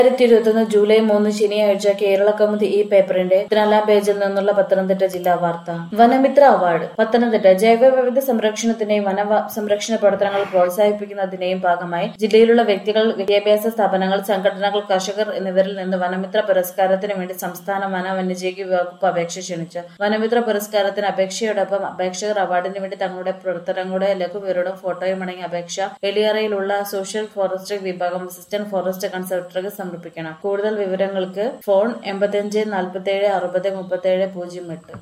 രണ്ടായിരത്തി ഇരുപത്തൊന്ന് ജൂലൈ മൂന്ന് ശനിയാഴ്ച കേരള കൗമുദി ഈ പേപ്പറിന്റെ പതിനാലാം പേജിൽ നിന്നുള്ള പത്തനംതിട്ട ജില്ലാ വാർത്ത വനമിത്ര അവാർഡ് പത്തനംതിട്ട ജൈവ വൈവിധ്യ സംരക്ഷണത്തിന്റെയും വന വ- സംരക്ഷണ പ്രവർത്തനങ്ങൾ പ്രോത്സാഹിപ്പിക്കുന്നതിന്റെയും ഭാഗമായി ജില്ലയിലുള്ള വ്യക്തികൾ വിദ്യാഭ്യാസ സ്ഥാപനങ്ങൾ സംഘടനകൾ കർഷകർ എന്നിവരിൽ നിന്ന് വനമിത്ര പുരസ്കാരത്തിന് വേണ്ടി സംസ്ഥാന വന വന്യജീവി വകുപ്പ് അപേക്ഷ ക്ഷണിച്ചു വനമിത്ര പുരസ്കാരത്തിന് അപേക്ഷയോടൊപ്പം അപേക്ഷകർ അവാർഡിന് വേണ്ടി തങ്ങളുടെ പ്രവർത്തനങ്ങളുടെ ലഘുവിവരവും ഫോട്ടോയും അടങ്ങിയ അപേക്ഷ എളിയറയിലുള്ള സോഷ്യൽ ഫോറസ്ട്രി വിഭാഗം അസിസ്റ്റന്റ് ഫോറസ്റ്റ് കൺസർവേറ്റർക്ക് സമർപ്പിക്കണം കൂടുതൽ വിവരങ്ങൾക്ക് ഫോൺ എൺപത്തിയഞ്ച് നാൽപ്പത്തേഴ് അറുപത് മുപ്പത്തേഴ് പൂജ്യം എട്ട്